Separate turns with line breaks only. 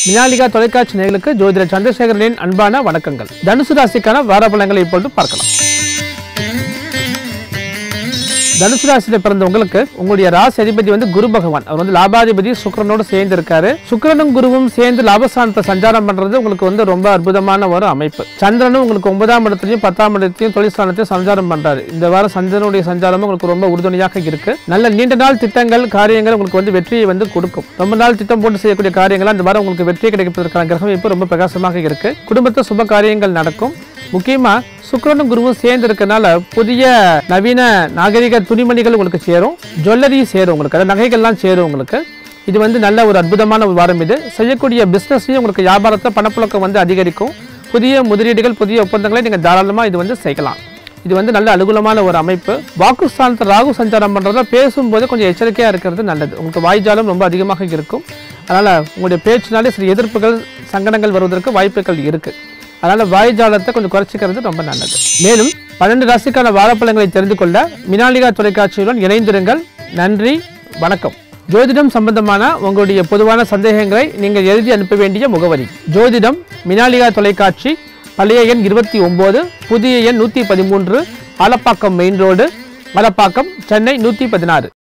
மினாலிகா தொலைக்காட்சி நேயர்களுக்கு ஜோதிடர் சந்திரசேகரனின் அன்பான வணக்கங்கள் தனுசு ராசிக்கான வார பலன்களை இப்பொழுது பார்க்கலாம் தனுசு ராசியில பிறந்த உங்களுக்கு உங்களுடைய ராசி அதிபதி வந்து குரு பகவான் அவர் வந்து லாபாதிபதி சுக்கிரனோடு சேர்ந்து இருக்காரு சுக்கிரனும் குருவும் சேர்ந்து லாபஸ்தானத்தை சஞ்சாரம் பண்றது உங்களுக்கு வந்து ரொம்ப அற்புதமான ஒரு அமைப்பு சந்திரனும் உங்களுக்கு ஒன்பதாம் இடத்துலையும் பத்தாம் இடத்தையும் தொழில் ஸ்தானத்தையும் சஞ்சாரம் பண்றாரு இந்த வாரம் சந்திரனுடைய சஞ்சாரமும் உங்களுக்கு ரொம்ப உறுதுணையாக இருக்கு நல்ல நீண்ட நாள் திட்டங்கள் காரியங்கள் உங்களுக்கு வந்து வெற்றியை வந்து கொடுக்கும் ரொம்ப நாள் திட்டம் போட்டு செய்யக்கூடிய காரியங்கள் அந்த வாரம் உங்களுக்கு வெற்றி கிடைப்பதற்கான கிரகம் இப்போ ரொம்ப பிரகாசமாக இருக்கு குடும்பத்தில் சுப காரியங்கள் நடக்கும் முக்கியமா சுக்கிரனும் குருவும் சேர்ந்து இருக்கனால புதிய நவீன நாகரிக துணிமணிகள் உங்களுக்கு சேரும் ஜுவல்லரி சேரும் உங்களுக்கு அதாவது நகைகள்லாம் சேரும் உங்களுக்கு இது வந்து நல்ல ஒரு அற்புதமான ஒரு வாரம் இது செய்யக்கூடிய பிஸ்னஸ்லையும் உங்களுக்கு வியாபாரத்தில் பணப்புழக்கம் வந்து அதிகரிக்கும் புதிய முதலீடுகள் புதிய ஒப்பந்தங்களை நீங்கள் தாராளமாக இது வந்து செய்யலாம் இது வந்து நல்ல அனுகூலமான ஒரு அமைப்பு வாக்குஸ்தானத்தில் ராகு சஞ்சாரம் பண்ணுறதுல பேசும்போது கொஞ்சம் எச்சரிக்கையாக இருக்கிறது நல்லது உங்களுக்கு வாய்ஜாலம் ரொம்ப அதிகமாக இருக்கும் அதனால் உங்களுடைய பேச்சினாலே சில எதிர்ப்புகள் சங்கடங்கள் வருவதற்கு வாய்ப்புகள் இருக்குது அதனால் வாய்ஜாலத்தை கொஞ்சம் குறைச்சிக்கிறது ரொம்ப நல்லது மேலும் பன்னெண்டு ராசிக்கான வாழைப்பழங்களை தெரிந்து கொள்ள மினாலிகா தொலைக்காட்சியுடன் இணைந்திருங்கள் நன்றி வணக்கம் ஜோதிடம் சம்பந்தமான உங்களுடைய பொதுவான சந்தேகங்களை நீங்கள் எழுதி அனுப்ப வேண்டிய முகவரி ஜோதிடம் மினாலிகா தொலைக்காட்சி பழைய எண் இருபத்தி ஒம்பது புதிய எண் நூற்றி பதிமூன்று ஆலப்பாக்கம் மெயின் ரோடு ஆலப்பாக்கம் சென்னை நூற்றி பதினாறு